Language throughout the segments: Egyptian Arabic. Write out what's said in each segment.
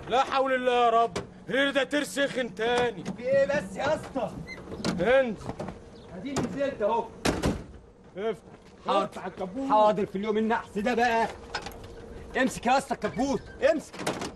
لا حول الله يا رب هي ده ترسخن تاني في ايه بس يا اسطى انت اديني نزلت اهو افتح حاضر. افتح الكابوس حاضر في اليوم النحس ده بقى امسك يا اسطى الكبوت امسك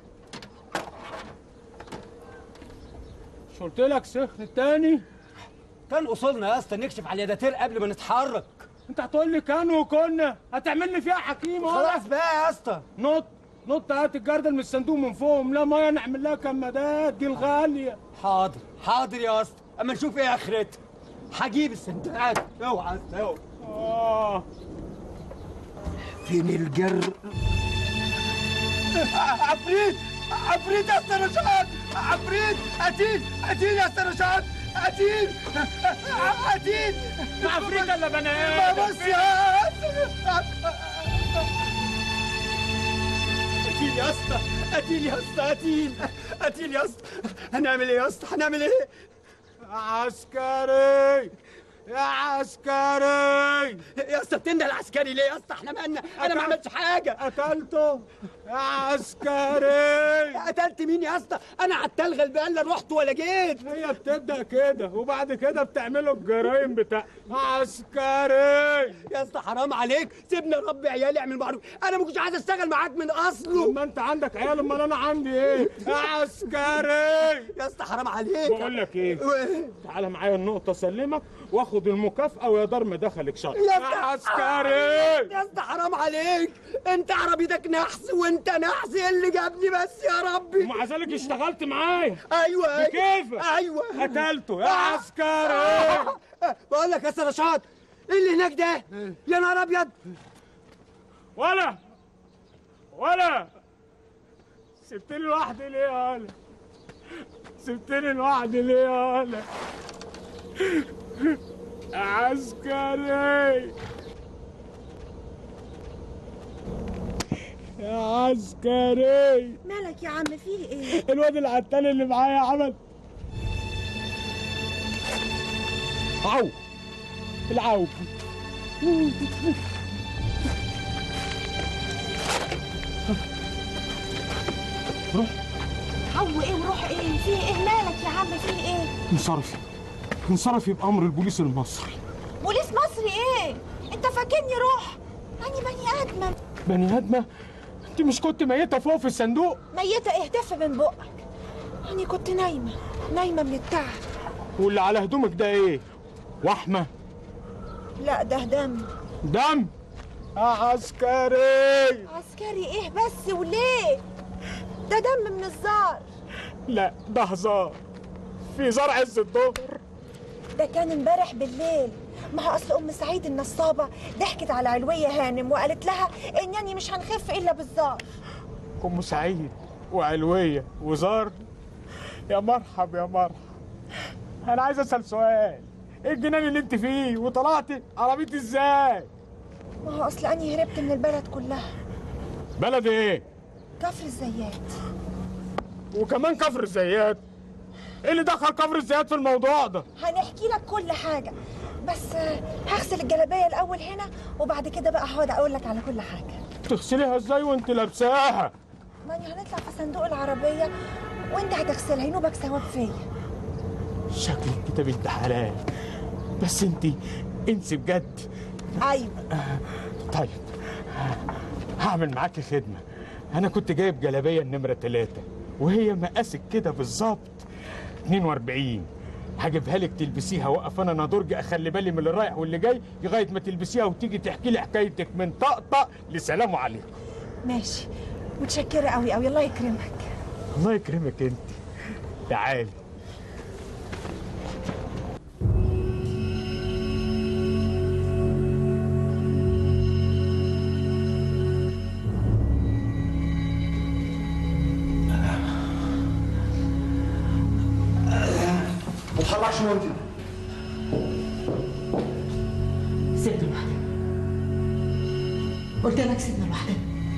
مش قلت لك سخن تاني كان اصولنا يا اسطى نكشف على اليداتير قبل ما نتحرك انت هتقول لي كان وكنا هتعملني فيها حكيم اهو خلاص بقى يا اسطى نط نط هات الجردل من الصندوق من فوق لا ميه نعمل لها كمادات دي الغاليه حاضر حاضر يا اسطى اما نشوف ايه اخرتها هجيب السندات اوعى يا اسطى اوعى اه فين الجر عفريت عفريت يا اسطى رشاد عفريت قتيل قتيل يا اسطى رشاد قتيل قتيل عفريت ولا بني ما ادم بص يا اسطى قتيل يا اسطى قتيل يا اسطى قتيل قتيل يا اسطى هنعمل ايه يا اسطى هنعمل ايه يا عسكري يا عسكري يا اسطى بتنده العسكري ليه يا اسطى احنا مالنا انا ما عملتش حاجه قتلته يا عسكري قتلت مين يا اسطى انا على التلغه البقال لا رحت ولا جيت هي بتبدا كده وبعد كده بتعملوا الجرايم بتاع عسكري يا اسطى حرام عليك سيبني اربي عيالي اعمل معروف انا ما كنتش عايز اشتغل معاك من اصله لما انت عندك عيال امال انا عندي ايه يا عسكري يا اسطى حرام عليك بقول لك ايه تعالى معايا النقطة اسلمك واخد المكافأة ويا دار ما دخلك شر يا يا اسطى عسكري يا اسطى حرام عليك انت عربيتك نحس وانت نحس ايه اللي جابني بس يا ربي ومع ذلك اشتغلت معايا ايوه ايوه بكيفك. ايوه قتلته يا عسكري بقول لك يا اسطى رشاد ايه اللي هناك ده يا نهار ابيض ولا ولا سبتني لوحدي ليه يا ولا سبتني لوحدي ليه يا ولا يا عسكري يا عسكري مالك يا عم فيه ايه الواد العتال اللي معايا عمل عو العو حو ايه وروح ايه فيه ايه مالك يا عم فيه ايه انصرفي انصرفي بأمر البوليس المصري بوليس مصري ايه انت فاكرني روح اني بني ادمه بني آدمة انت مش كنت ميتة فوق في الصندوق ميته اهدف من بقك اني كنت نايمه نايمه من التعب واللي على هدومك ده ايه وحمة لا ده دم دم يا عسكري عسكري ايه بس وليه ده دم من الزار لا ده هزار في زرع عز الظهر ده كان امبارح بالليل ما هو اصل ام سعيد النصابه ضحكت على علويه هانم وقالت لها انني مش هنخف الا بالزار ام سعيد وعلوية وزار يا مرحب يا مرحب انا عايز اسال سؤال ايه الجنان اللي انت فيه وطلعتي عربيتي ازاي ما هو اصل اني هربت من البلد كلها بلد ايه كفر الزيات وكمان كفر الزيات ايه اللي دخل كفر الزيات في الموضوع ده هنحكي لك كل حاجة بس آه، هغسل الجلابية الأول هنا وبعد كده بقى هقعد أقول لك على كل حاجة تغسليها ازاي وانت لابساها ماني هنطلع في صندوق العربية وأنت هتغسلها ينوبك ثواب فيا شكلك كده بنت حلال بس انت انسي بجد أيوة طيب هعمل معاكي خدمة أنا كنت جايب جلابية النمرة ثلاثة وهي مقاسك كده بالظبط 42 هجيبها لك تلبسيها واقف انا نادرج اخلي بالي من اللي رايح واللي جاي لغايه ما تلبسيها وتيجي تحكي لي حكايتك من طقطق لسلام عليكم ماشي متشكرة أوي أوي الله يكرمك الله يكرمك انت تعالي ما تطلعش وانت سيبنا لوحدنا قلت لك سيبنا لوحدنا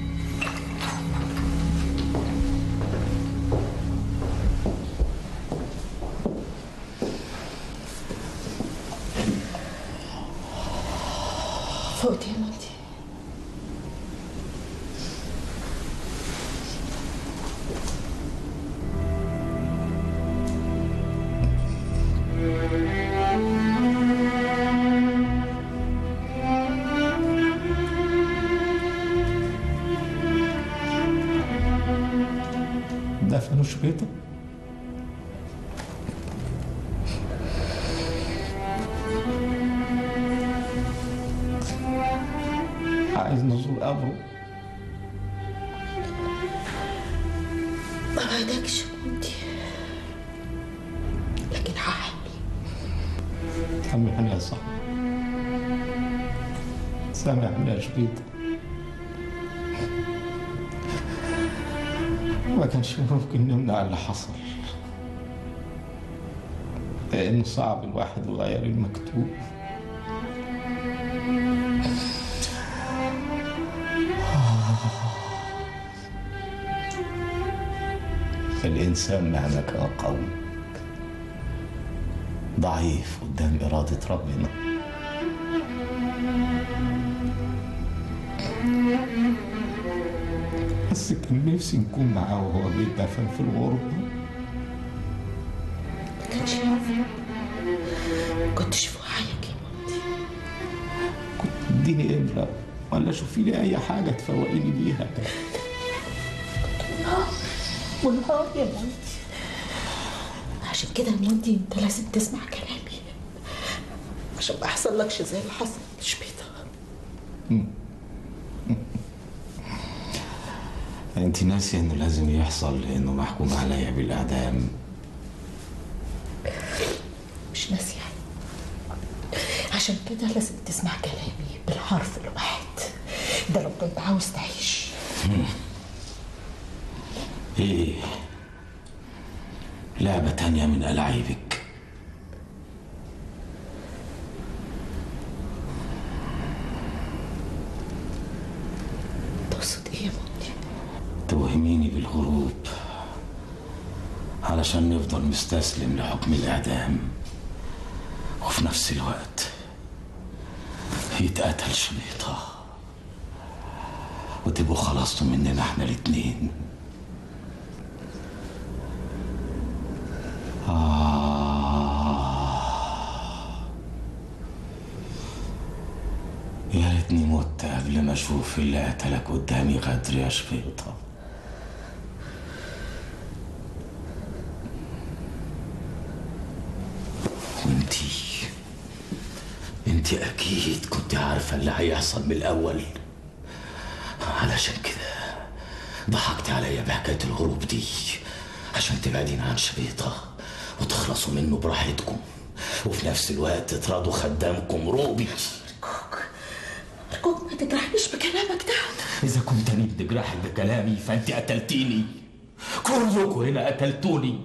فوقتي يا مامتي دفنوا شبيطة عايز نزور قبره ما بعدكش يا مامتي لكن هحاول سامحني يا صاحبي سامحني يا شبيطة ما كانش ممكن نمنع اللي حصل لأنه صعب الواحد يغير المكتوب الإنسان مهما كان قوي ضعيف قدام إرادة ربنا بس كان نفسي نكون معاه وهو بيدفن في الغربة ما كانش ينفع كنتش في وعيك يا مامتي كنت اديني إبرة ولا شوفي لي أي حاجة تفوقيني بيها والنهار يا مامتي عشان كده يا مامتي انت لازم تسمع كلامي عشان ما يحصلكش زي اللي حصل لشبيطة أنت ناسية إنه لازم يحصل لأنه محكوم عليا بالإعدام مش ناسية عشان كده لازم تسمع كلامي بالحرف الواحد ده لو كنت عاوز تعيش إيه لعبة تانية من ألعابك تقصد ايه يا مامتي توهميني بالهروب علشان نفضل مستسلم لحكم الإعدام وفي نفس الوقت يتقتل شبيطة وتبقوا خلصتوا مننا احنا الاتنين آه يا ريتني مت قبل ما اشوف اللي قتلك قدامي غدر يا شبيطه وانتي انتي اكيد كنت عارفه اللي هيحصل من الاول علشان كده ضحكت عليا بحكايه الهروب دي عشان تبعدين عن شبيطه وتخلصوا منه براحتكم وفي نفس الوقت تراضوا خدامكم روبي أرجوك أرجوك ما تجرحنيش بكلامك ده إذا كنت أنا بجراحك بكلامي فأنت قتلتيني كلكم هنا قتلتوني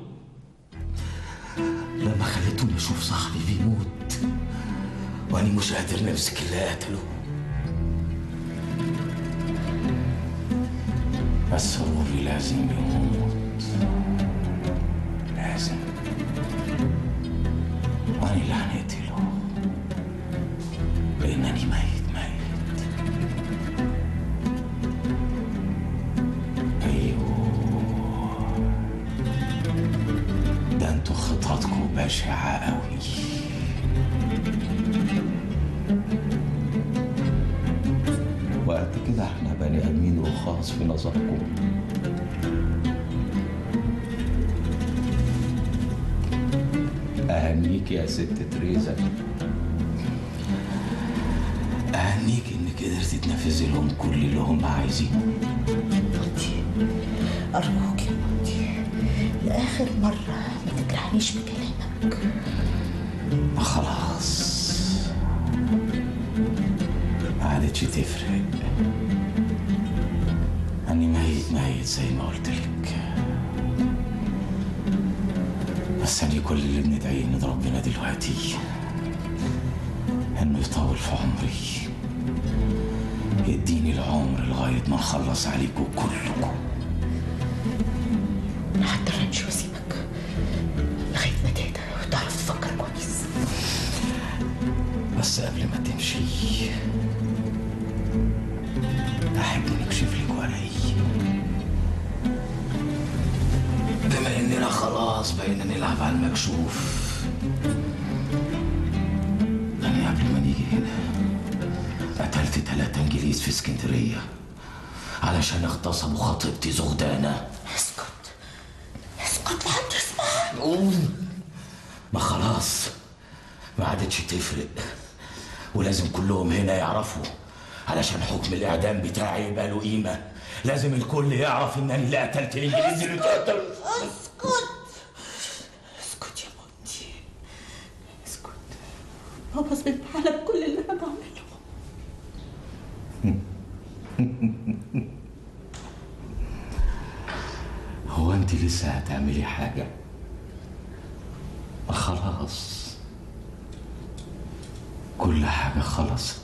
لما خليتوني أشوف صاحبي بيموت وأنا مش قادر نمسك اللي قتله بس روبي لازم يموت لازم وأنا اللي هنقتله لأنني ميت ميت ايوه ده انتوا خططكم بشعة قوي وقت كده احنا بني ادمين رخاص في نظركم اهنيك يا ست تريزا اهنيك انك قدرتي تنفذي لهم كل اللي هم عايزينه مامتي أرجوك يا مامتي لآخر مرة ما تجرحنيش بكلامك ما خلاص ما عادتش تفرق أني ميت ميت زي ما قلت لك بس أنا كل اللي بندعيه من ربنا دلوقتي إنه يطول في عمري يديني العمر لغاية ما نخلص عليكم كلكم أنا هضطر أمشي وأسيبك لغاية ما تهدى وتعرف تفكر كويس بس قبل ما تمشي أحب نكشف لك ورقي بما إننا خلاص بقينا نلعب على المكشوف أنا قبل ما نيجي هنا قتلت ثلاثة إنجليز في اسكندرية علشان اغتصبوا خطيبتي زغدانة اسكت قوم ما خلاص ما عادتش تفرق ولازم كلهم هنا يعرفوا علشان حكم الاعدام بتاعي يبقى له قيمه لازم الكل يعرف انني اللي قتلت الانجليزي اللي اتقتل اسكت اسكت يا مونتي اسكت بابا سبت على كل اللي انا بعمله هو انت لسه هتعملي حاجه ما خلاص كل حاجه خلصت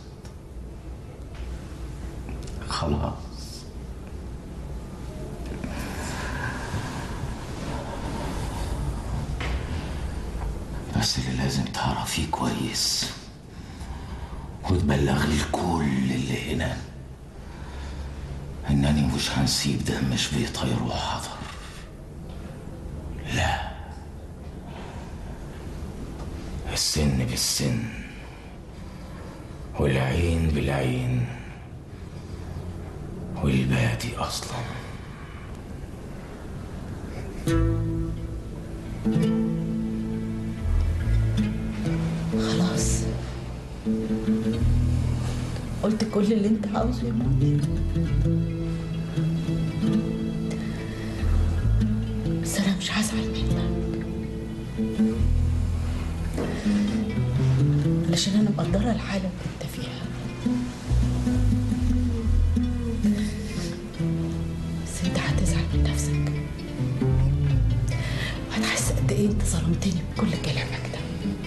خلاص بس اللي لازم تعرفيه كويس وتبلغ لي الكل اللي هنا انني مش هنسيب دم شبيطة يروح حضر لا السن بالسن والعين بالعين والبادي اصلا خلاص قلت كل اللي انت عاوزه يا مونتي بس انا مش هزعل منك علشان انا مقدره الحاله اللي انت فيها بس انت هتزعل من نفسك وهتحس قد ايه انت ظلمتني بكل كلامك ده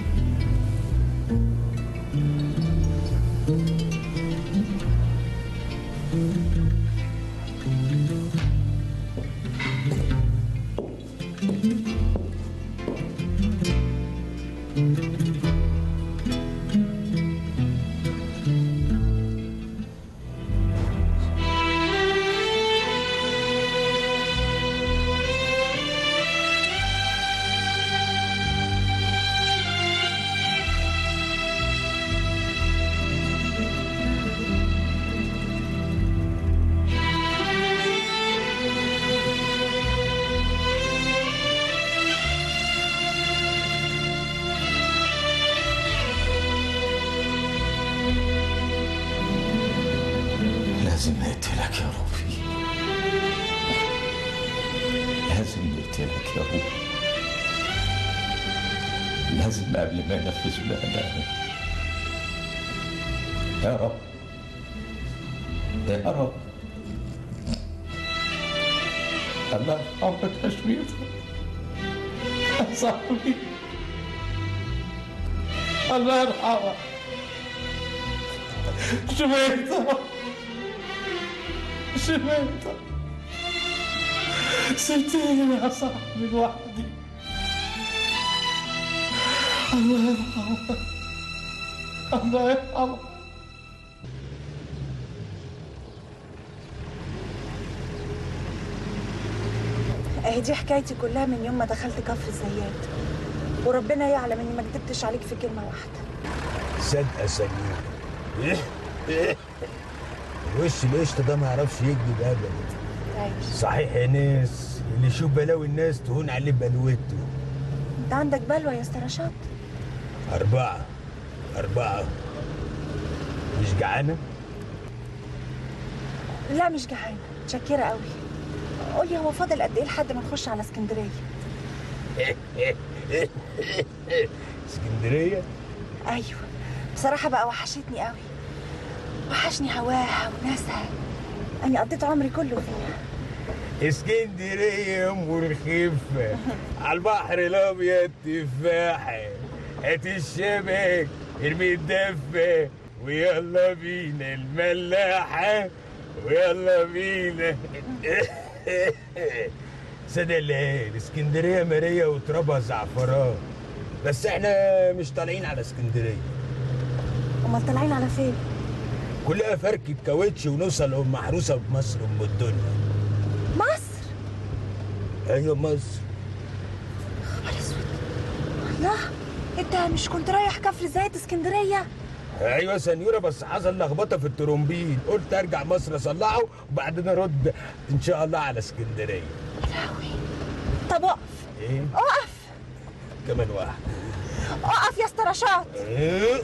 لازم نقتلك يا روبي لازم نقتلك يا روبي لازم قبل ما ينفذوا الإعدام يا رب يا رب الله يرحمك يا شميت يا صاحبي الله يرحمك شميتة شميتة سبتني يا صاحبي لوحدي الله يرحمك الله يرحمك اهي دي حكايتي كلها من يوم ما دخلت كفر الزيات وربنا يعلم اني ما كدبتش عليك في كلمه واحده صدقة سمير الوش القشطة ده ما يعرفش يكذب ابدا عايش صحيح يا ناس اللي يشوف بلاوي الناس تهون عليه بلوته انت عندك بلوى يا استاذ رشاد أربعة أربعة مش جعانة؟ لا مش جعانه متشكره قوي قولي هو فاضل قد ايه لحد ما نخش على اسكندريه اسكندرية؟ ايوه بصراحه بقى وحشتني قوي وحشني هواها وناسها اني قضيت عمري كله فيها اسكندرية ام الخفة على البحر الابيض تفاحة هات الشبك ارمي الدفة ويلا بينا الملاحة ويلا بينا صدق الليل اسكندرية مارية وترابها زعفران بس احنا مش طالعين على اسكندرية امال طالعين على فين كلها فركة كاوتش ونوصل ام محروسة بمصر ام الدنيا مصر ايوه مصر خبر اسود الله انت مش كنت رايح كفر زيت اسكندريه ايوه سنيوره بس حصل لخبطه في الترومبين قلت ارجع مصر اصلحه وبعدين ارد ان شاء الله على اسكندريه لهوي طب اقف ايه اقف كمان واحد اقف يا اسطى رشاد إيه؟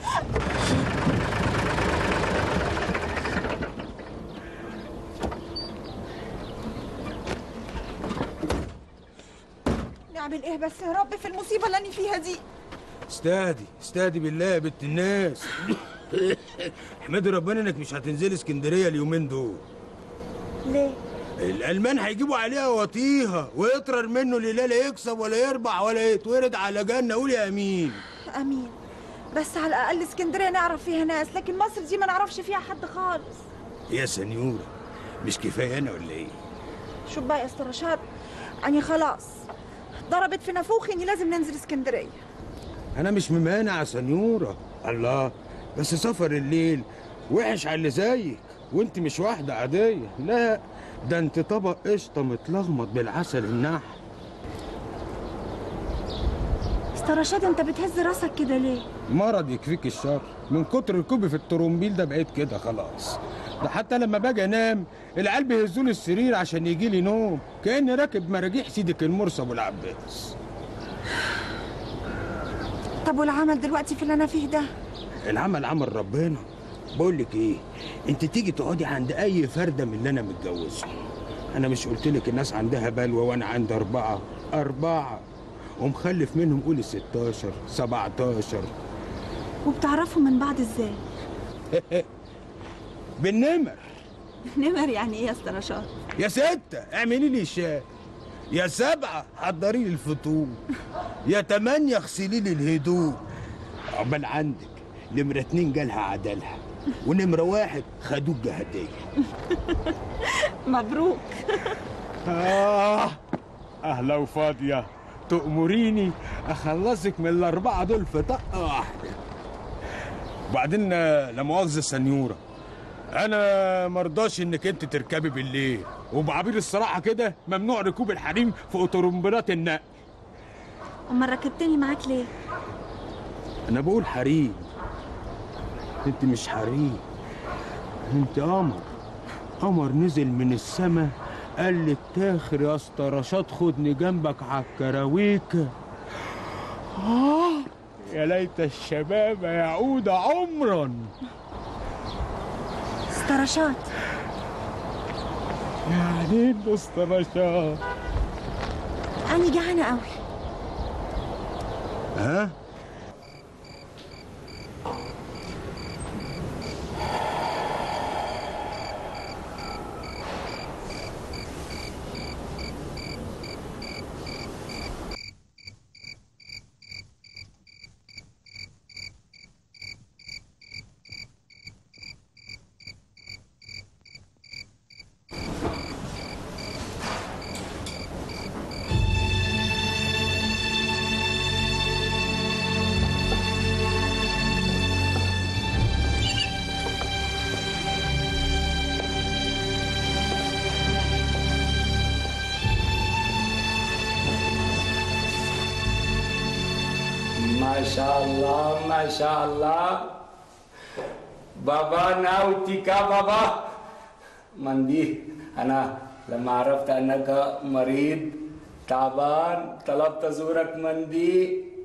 نعمل ايه بس يا رب في المصيبه اللي انا فيها دي استهدي استهدي بالله يا بنت الناس احمدي ربنا انك مش هتنزلي اسكندريه اليومين دول ليه الالمان هيجيبوا عليها وطيها ويطرر منه اللي لا يكسب ولا يربح ولا يتورد على جنه قول يا امين امين بس على الاقل اسكندريه نعرف فيها ناس لكن مصر دي ما نعرفش فيها حد خالص يا سنيوره مش كفايه انا ولا ايه شوف بقى يا اسطى رشاد اني خلاص ضربت في نافوخي اني لازم ننزل اسكندريه انا مش ممانع يا سنيوره الله بس سفر الليل وحش على اللي زيك وانت مش واحده عاديه لا ده انت طبق قشطه متلخبط بالعسل النحل اسطى رشاد انت بتهز راسك كده ليه مرض يكفيك الشر من كتر ركوبي في الترومبيل ده بقيت كده خلاص ده حتى لما باجي انام العيال بيهزولي السرير عشان يجي لي نوم كاني راكب مراجيح سيدك المرسي ابو العباس طب والعمل دلوقتي في اللي انا فيه ده العمل عمل ربنا بقول لك ايه انت تيجي تقعدي عند اي فرده من اللي انا متجوزهم انا مش قلت لك الناس عندها بلوى وانا عندي اربعه اربعه ومخلف منهم قولي 16 17 وبتعرفوا من بعض ازاي بالنمر نمر يعني ايه يا اسطى رشاد يا ستة اعملي لي شاي يا سبعة حضري لي الفطور يا تمانية اغسلي لي الهدوم عقبال عندك نمرة اتنين جالها عدلها ونمرة واحد خدوك جهدية مبروك آه أهلا وفاضية تأمريني أخلصك من الأربعة دول في طقة واحدة وبعدين آه، لا مؤاخذة سنيورة أنا مرضاش إنك أنت تركبي بالليل وبعبير الصراحة كده ممنوع ركوب الحريم في أوتومبيلات النقل امال ركبتني معاك ليه أنا بقول حريم أنت مش حريم أنت قمر قمر نزل من السما قال لي التاخر يا اسطى رشاد خدني جنبك على الكراويكة آه يا ليت الشباب يعود عمرا اسطى رشاد يعني إيه اسطى رشاد انا جعانه قوي ها ما شاء الله ما شاء الله بابا ناوتك بابا مندي أنا لما عرفت أنك مريض تعبان طلبت أزورك مندي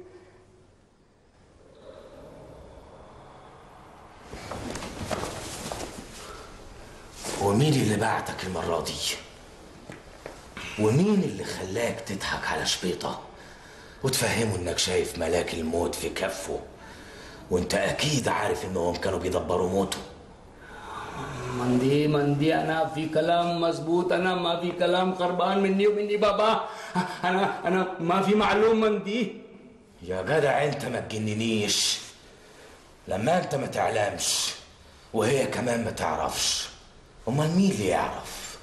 ومين اللي بعتك المرة دي؟ ومين اللي خلاك تضحك على شبيطة وتفهمه انك شايف ملاك الموت في كفه وانت اكيد عارف انهم كانوا بيدبروا موته مندي مندي أنا في كلام مزبوط أنا ما في كلام خربان مني ومني بابا أنا أنا ما في معلوم مندي يا جدع انت ما تجننيش لما انت ما تعلمش وهي كمان ما تعرفش امال مين اللي يعرف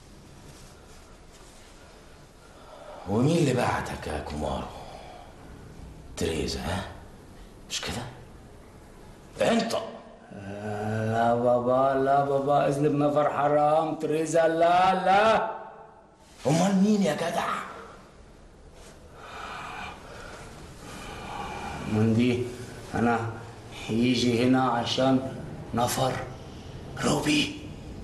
ومين اللي بعتك يا كومارو تريزا ها مش كده انت لا بابا لا بابا اذنب نفر حرام تريزا لا لا امال مين يا جدع مندي انا يجي هنا عشان نفر روبي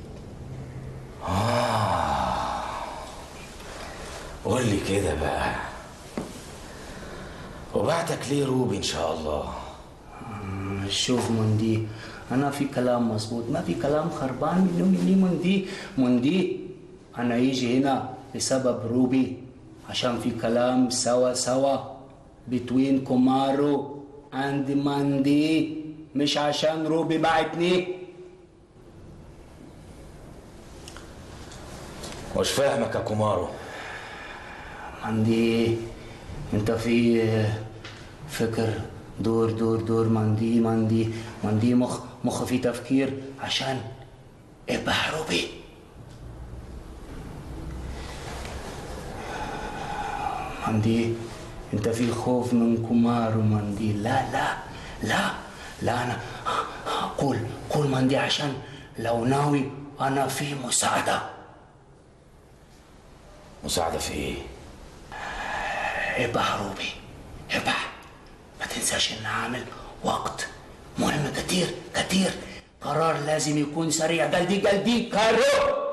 آه قول لي كده بقى وبعتك ليه روبي ان شاء الله شوف مندي انا في كلام مظبوط ما في كلام خربان مني مني مندي مندي انا يجي هنا بسبب روبي عشان في كلام سوا سوا بتوين كومارو اند مندي مش عشان روبي بعتني مش فاهمك يا كومارو مندي انت في فكر دور دور دور مندي مندي مندي مخ مخ في تفكير عشان ابح روبي مندي انت في خوف من كمار ومندي لا لا لا لا انا قول قول مندي عشان لو ناوي انا في مساعده مساعدة في ايه؟ ابح روبي ابح ما تنساش ان عامل وقت مهم كتير كتير قرار لازم يكون سريع قلبي قلبي كارو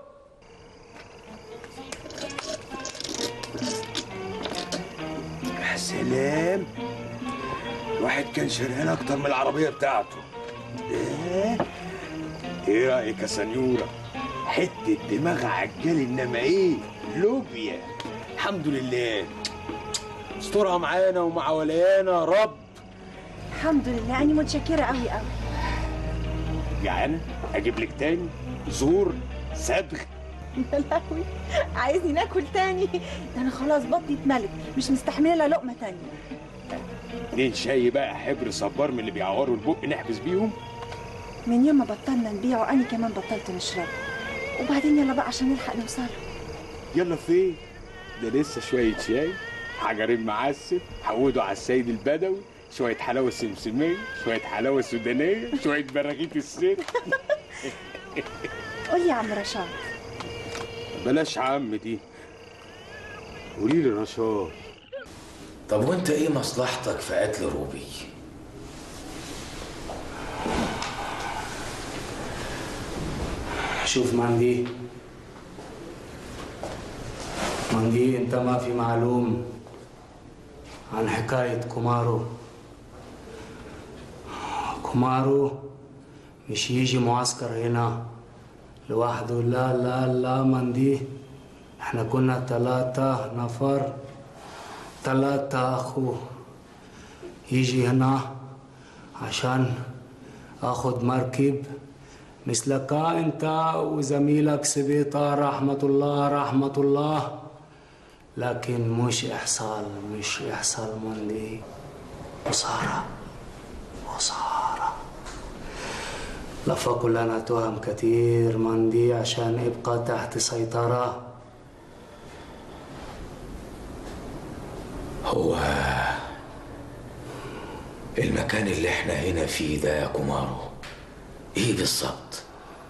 يا سلام الواحد كان شرهان اكتر من العربيه بتاعته ايه ايه رايك يا سنيوره حته دماغ عجال انما ايه لوبيا الحمد لله استرها معانا ومع ولايانا يا رب الحمد لله أنا متشكرة قوي قوي جعانه اجيب لك تاني زور صدغ يا لهوي عايزني ناكل تاني ده أنا خلاص بطني اتملت مش مستحملة لا لقمة تانية اتنين شاي بقى حبر صبار من اللي بيعوروا البق نحبس بيهم من يوم ما بطلنا نبيعه أنا كمان بطلت نشربه وبعدين يلا بقى عشان نلحق نوصل يلا فين ده لسه شويه شاي حجرين معسل حودوا على السيد البدوي شويه حلاوه سمسميه شويه حلاوه سودانيه شويه براغيث السر قول لي يا عم رشاد بلاش عم دي قولي لي رشاد طب وانت ايه مصلحتك في قتل روبي؟ شوف مندي مندي انت ما في معلوم عن حكاية كومارو كومارو مش يجي معسكر هنا لوحده لا لا لا مندي احنا كنا ثلاثة نفر ثلاثة أخو يجي هنا عشان أخذ مركب مثلك أنت وزميلك سبيطة رحمة الله رحمة الله لكن مش إحصال مش إحصال مندي خسارة خسارة لفقوا لنا تهم كتير مندي عشان ابقى تحت سيطرة هو المكان اللي احنا هنا فيه ده يا كومارو ايه بالظبط؟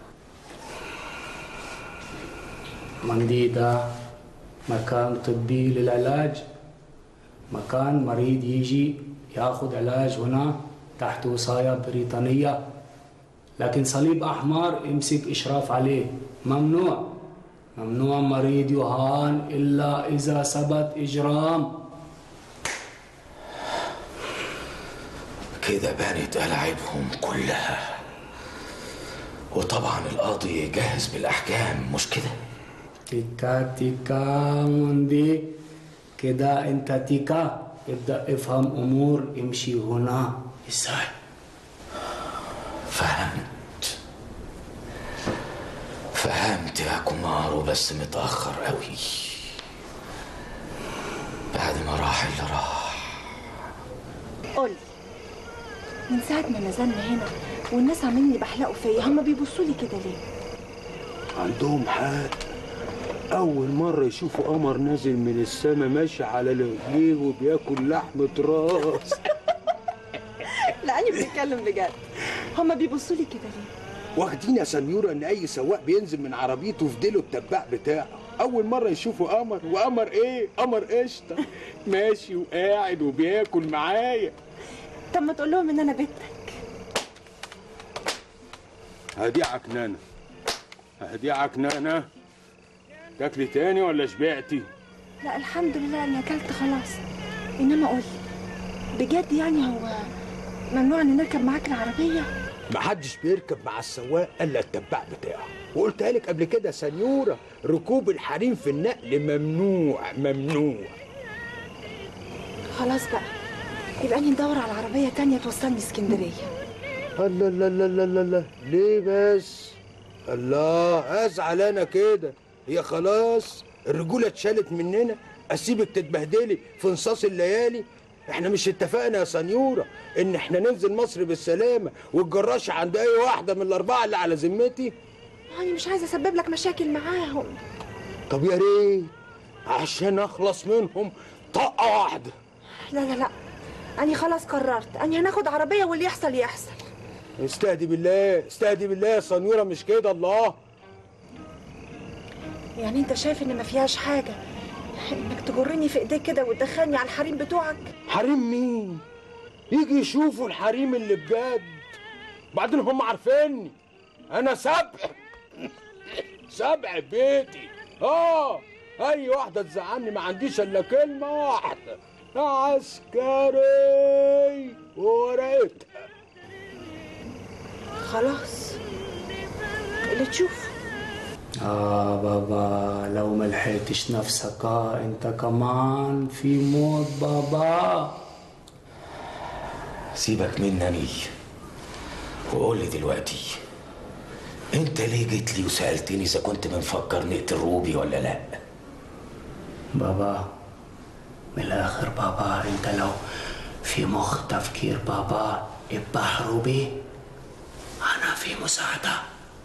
مندي ده مكان طبي للعلاج مكان مريض يجي ياخذ علاج هنا تحت وصاية بريطانية لكن صليب أحمر يمسك إشراف عليه ممنوع ممنوع مريض يهان إلا إذا ثبت إجرام كده بانت ألعابهم كلها وطبعا القاضي جاهز بالأحكام مش كده؟ تيكا تيكا مندي كده انت تيكا ابدأ افهم أمور امشي هنا ازاي فهمت فهمت يا كومارو بس متأخر قوي بعد ما راح اللي راح قول لي من ساعة ما نزلنا هنا والناس عاملين يبحلقوا فيا هما بيبصوا لي كده ليه؟ عندهم حق أول مرة يشوفوا قمر نازل من السما ماشي على رجليه وبياكل لحمة راس لا أنا بنتكلم بجد هما بيبصوا لي كده ليه؟ واخدين يا سنيورة إن أي سواق بينزل من عربيته في ديله التباع بتاعه أول مرة يشوفوا قمر وقمر إيه؟ قمر قشطة ماشي وقاعد وبياكل معايا طب ما تقول لهم إن أنا بنتك هدي عكنانة هدي عكنانة تاكلي تاني ولا شبعتي؟ لا الحمد لله أنا أكلت خلاص إنما قول لي بجد يعني هو ممنوع ان نركب معاك العربيه محدش بيركب مع السواق الا التبع بتاعه وقلتها لك قبل كده سنيوره ركوب الحريم في النقل ممنوع ممنوع خلاص بقى يبقى اني ندور على عربيه تانية توصلني اسكندريه الله الله الله الله الله الله ليه بس الله ازعل انا كده هي خلاص الرجوله اتشالت مننا اسيبك تتبهدلي في نصاص الليالي احنا مش اتفقنا يا سنيوره ان احنا ننزل مصر بالسلامه والجراش عند اي واحده من الاربعه اللي على ذمتي يعني مش عايزه اسبب لك مشاكل معاهم طب يا ريت عشان اخلص منهم طقه واحده لا لا لا اني خلاص قررت اني هناخد عربيه واللي يحصل يحصل استهدي بالله استهدي بالله يا سنيوره مش كده الله يعني انت شايف ان ما فيهاش حاجه انك تجرني في ايديك كده وتدخلني على الحريم بتوعك حريم مين يجي يشوفوا الحريم اللي بجد بعدين هم عارفيني انا سبع سبع بيتي اه اي واحده تزعلني ما عنديش الا كلمه واحده عسكري ورقتها خلاص اللي تشوفه آه بابا لو ما لحقتش نفسك آه أنت كمان في موت بابا سيبك مني وقول لي دلوقتي انت ليه جيت لي وسالتني اذا كنت بنفكر نقتل روبي ولا لا بابا من الآخر بابا أنت لو في مخ تفكير بابا اذبح روبي أنا في مساعدة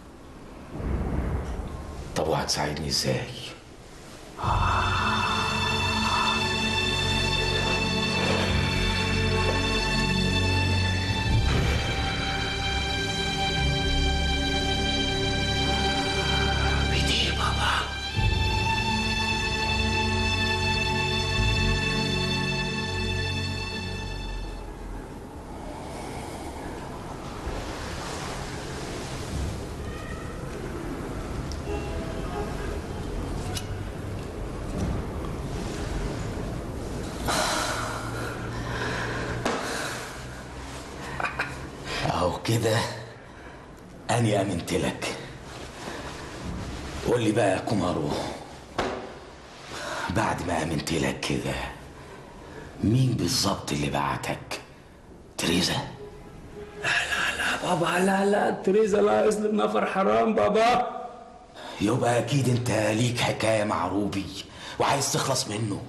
طب وهتساعدني ازاي بدي بابا اهو كده اني امنت لك قول لي بقى يا كومارو بعد ما امنت لك كده مين بالظبط اللي بعتك تريزا لا بابا لا لا تريزا لا يظلم نفر حرام بابا يبقى اكيد انت ليك حكايه مع روبي وعايز تخلص منه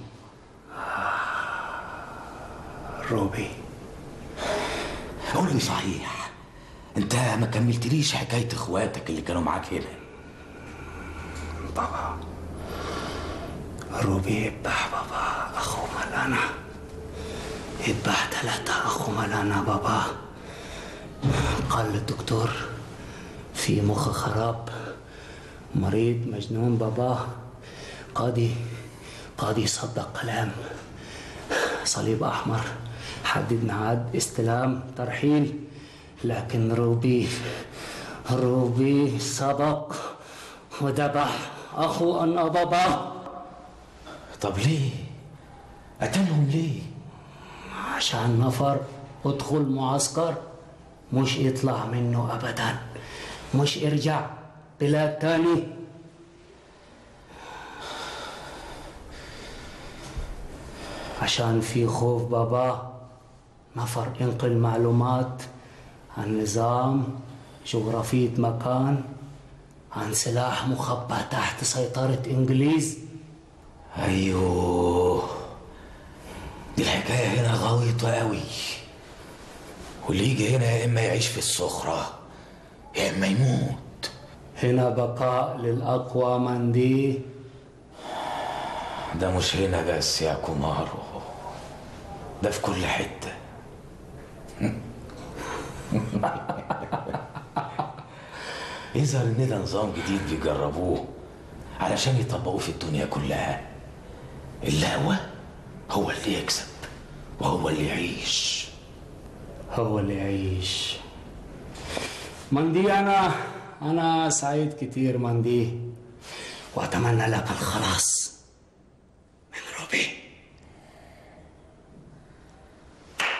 روبي قول لي صحيح انت ما كملتليش حكايه اخواتك اللي كانوا معاك هنا بابا روبي يذبح بابا أخو ملانا يذبح ثلاثة أخو ملانا بابا قال الدكتور في مخ خراب مريض مجنون بابا قاضي قاضي صدق كلام صليب أحمر حدد ميعاد استلام ترحيل لكن روبي روبي سبق وذبح أخو أنا بابا طب ليه قتلهم ليه عشان نفر ادخل معسكر مش يطلع منه أبدا مش يرجع بلاد تاني عشان في خوف بابا نفر ينقل معلومات عن نظام جغرافية مكان عن سلاح مخبى تحت سيطرة إنجليز ايوه دي الحكايه هنا غويطه قوي واللي يجي هنا يا اما يعيش في الصخره يا اما يموت هنا بقاء للأقوى من دي ده مش هنا بس يا كومارو ده في كل حته يظهر ان ده نظام جديد بيجربوه علشان يطبقوه في الدنيا كلها اللاوة هو اللي يكسب وهو اللي يعيش هو اللي يعيش مندي أنا أنا سعيد كتير مندي وأتمنى لك الخلاص من روبي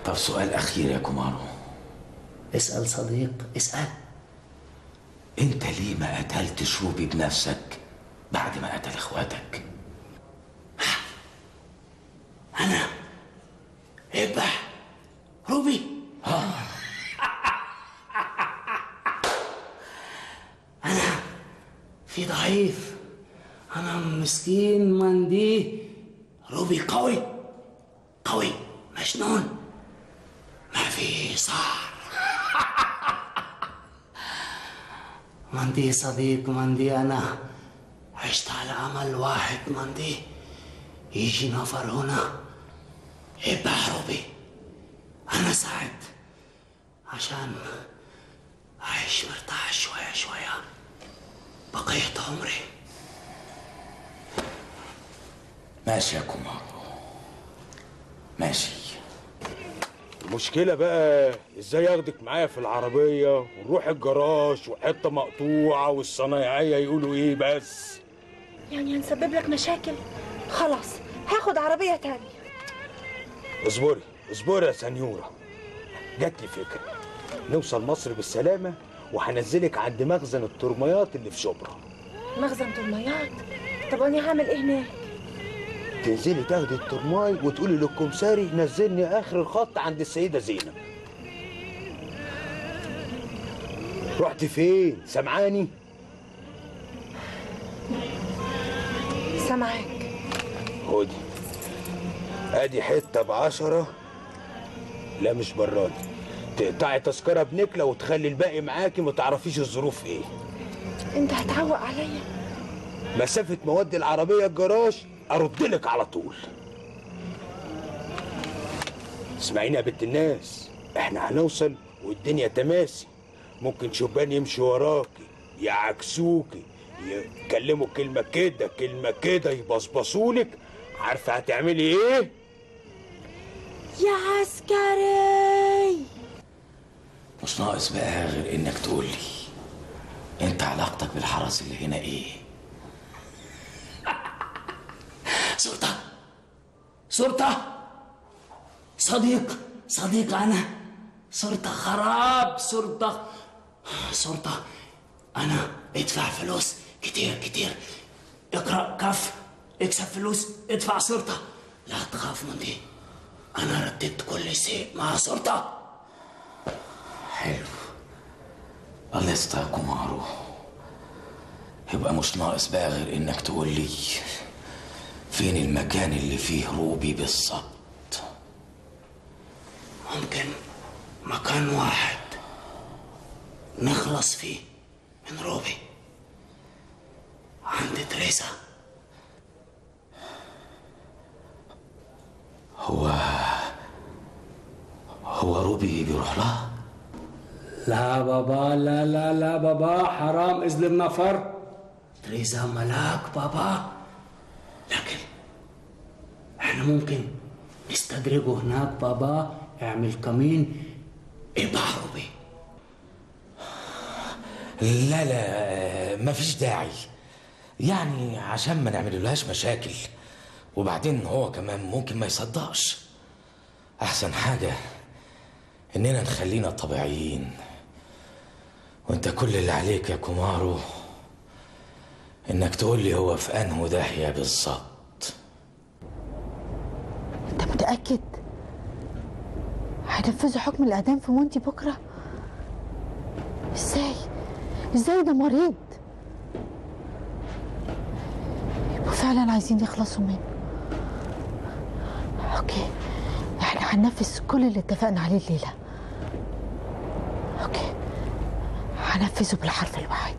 طب سؤال أخير يا كومارو اسأل صديق اسأل أنت ليه ما قتلتش روبي بنفسك بعد ما قتل إخواتك؟ أنا اذبح روبي أنا في ضعيف أنا مسكين مندي روبي قوي قوي مجنون ما في صار مندي صديق مندي أنا عشت على أمل واحد مندي يجي نفر هنا يذبح روبي أنا سعد عشان أعيش مرتاح شوية شوية بقية عمري ماشي يا كومارو ماشي المشكلة بقى ازاي ياخدك معايا في العربية ونروح الجراج وحتة مقطوعة والصنايعية يقولوا ايه بس يعني هنسبب لك مشاكل خلاص هاخد عربية تانية اصبري اصبري يا سنيورة جات لي فكرة نوصل مصر بالسلامة وهنزلك عند مخزن الترميات اللي في شبرا مخزن الميات طب وانا هعمل ايه هناك تنزلي تاخدي الترماي وتقولي للكمساري نزلني اخر الخط عند السيدة زينب رحت فين سمعاني سامعاك خدي ادي حته بعشرة لا مش برادي تقطعي تذكره بنكله وتخلي الباقي معاكي ما تعرفيش الظروف ايه انت هتعوق عليا مسافه مودي العربيه الجراج ارد لك على طول اسمعيني يا بنت الناس احنا هنوصل والدنيا تماسي ممكن شبان يمشي وراكي يعكسوكي يتكلموا كلمه كده كلمه كده يبصبصولك عارفه هتعملي ايه يا عسكري مش ناقص بقى غير إنك تقول لي أنت علاقتك بالحرس اللي هنا إيه؟ صورته صورته صديق صديق أنا صورته خراب صورته صورته أنا ادفع فلوس كتير كتير اقرأ كف اكسب فلوس ادفع صورته لا تخاف من دي أنا رددت كل شيء مع صورته حلو الله يستر كومارو يبقى مش ناقص بقى غير إنك تقول لي فين المكان اللي فيه روبي بالظبط ممكن مكان واحد نخلص فيه من روبي عند تريزا هو هو روبي بيروح لها؟ لا بابا لا لا لا بابا حرام اظلم نفر تريزا ملاك بابا لكن احنا ممكن نستدرجه هناك بابا اعمل كمين ابع روبي لا لا مفيش داعي يعني عشان ما نعملولهاش مشاكل وبعدين هو كمان ممكن ما يصدقش احسن حاجة اننا نخلينا طبيعيين وانت كل اللي عليك يا كومارو انك تقول لي هو في انه داهية بالظبط انت متأكد هينفذوا حكم الإعدام في مونتي بكرة ازاي ازاي ده مريض يبقوا فعلا عايزين يخلصوا منه اوكي احنا هننفذ كل اللي اتفقنا عليه الليلة اوكي هنفذه بالحرف الواحد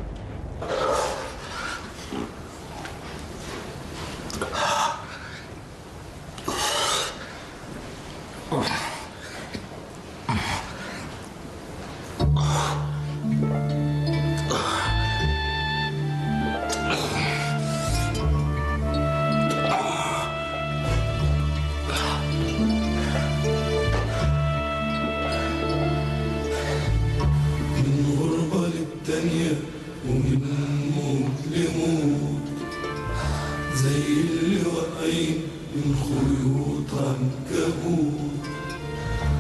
من غربة للتانية ومن موت لموت زي اللي واقعين من خيوط عنكبوت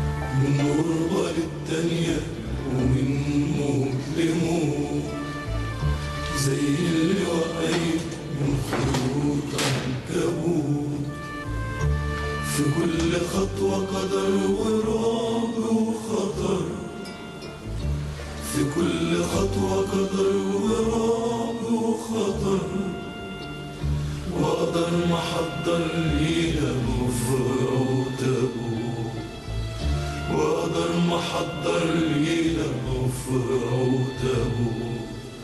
من غربة للتانية ومن موت لموت زي اللي وقعت من خيوط عنكبوت في كل خطوة قدر ورعب وخطر في كل خطوة قدر ورعب وخطر وأقدر محضر ليلة مفرع وتابوت وأقدر محضر ليلة مفرع وتابوت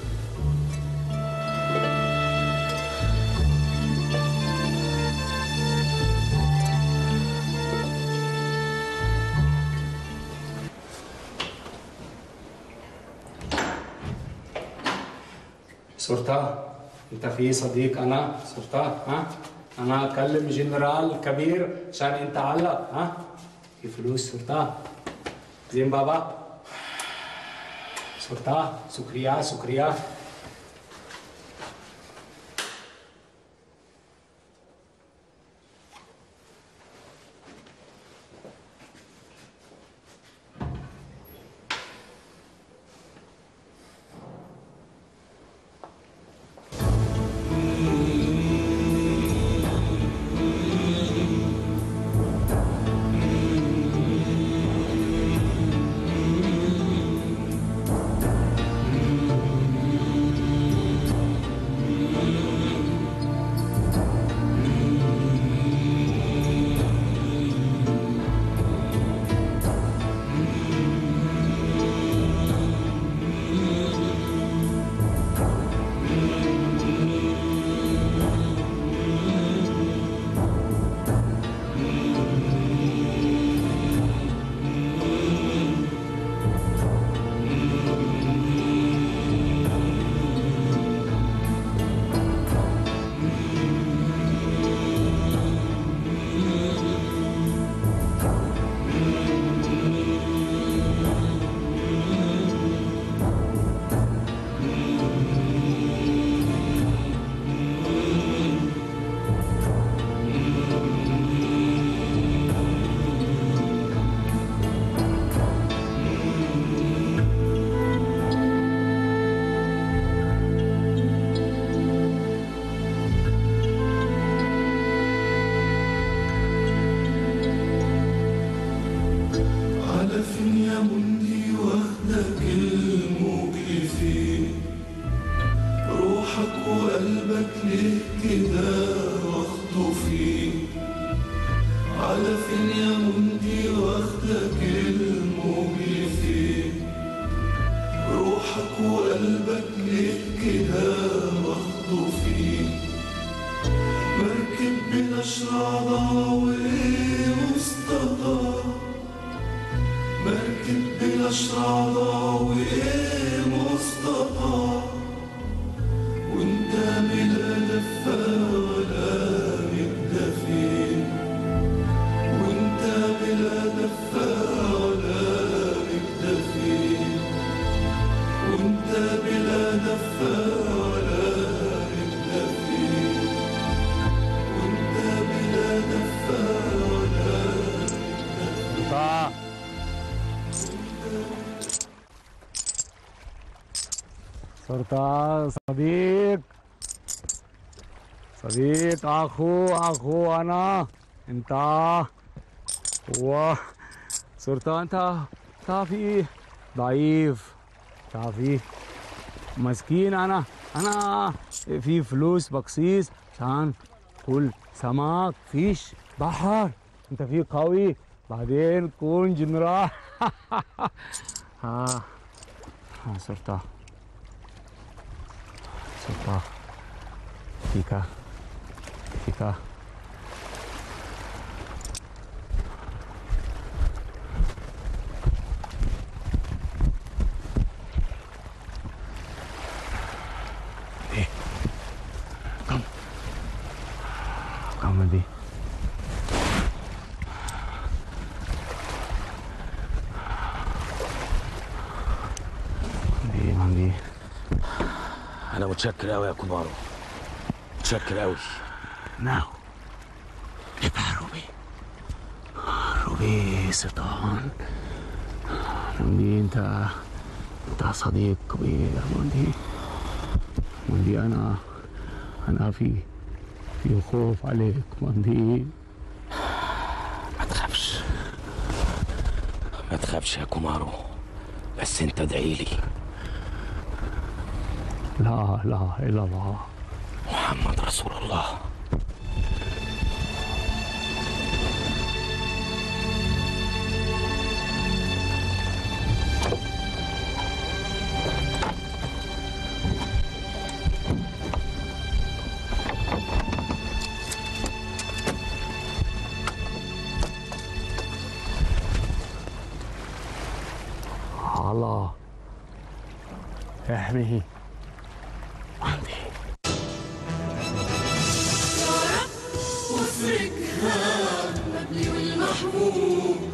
سلطان انت في صديق انا سلطان ها انا اكلم جنرال كبير عشان انت علق ها في فلوس سلطان زين بابا سلطان شكريا شكريا على فين يا مندي واخدك المجلفين روحك وقلبك ليه كده واخده فيه على فين يا مندي واخدك المجلفين روحك وقلبك ليه كده واخده فيه مركب بلا شرعة وايه مستطاع مركب بلا شرعة وإيه مستطاع وانت بلا دفة ولا نبدأ فين وانت بلا دفة ولا نبدأ فين وانت بلا دفة ولا نبدأ فين وانت بلا دفة ولا سلطان سلطان صديق صديق اخو اخو انا انت و سلطان انت تعرفي ضعيف تعرفي مسكين انا انا في فلوس بقسيس عشان كل سمك فيش بحر انت في قوي بعدين كون جنرال ها ها سلطان سلطان فيك فيك Eh, come. Come with me. مندي مندي انا متشكر قوي يا كومارو متشكر قوي Now, ابقى روبي روبي سلطان مندي انت انت صديق كبير مندي مندي انا انا في في خوف عليك مندي ما تخافش ما تخافش يا كومارو بس انت ادعي لي لا لا الا الله محمد رسول الله الله احميه وافركها المبني والمحمود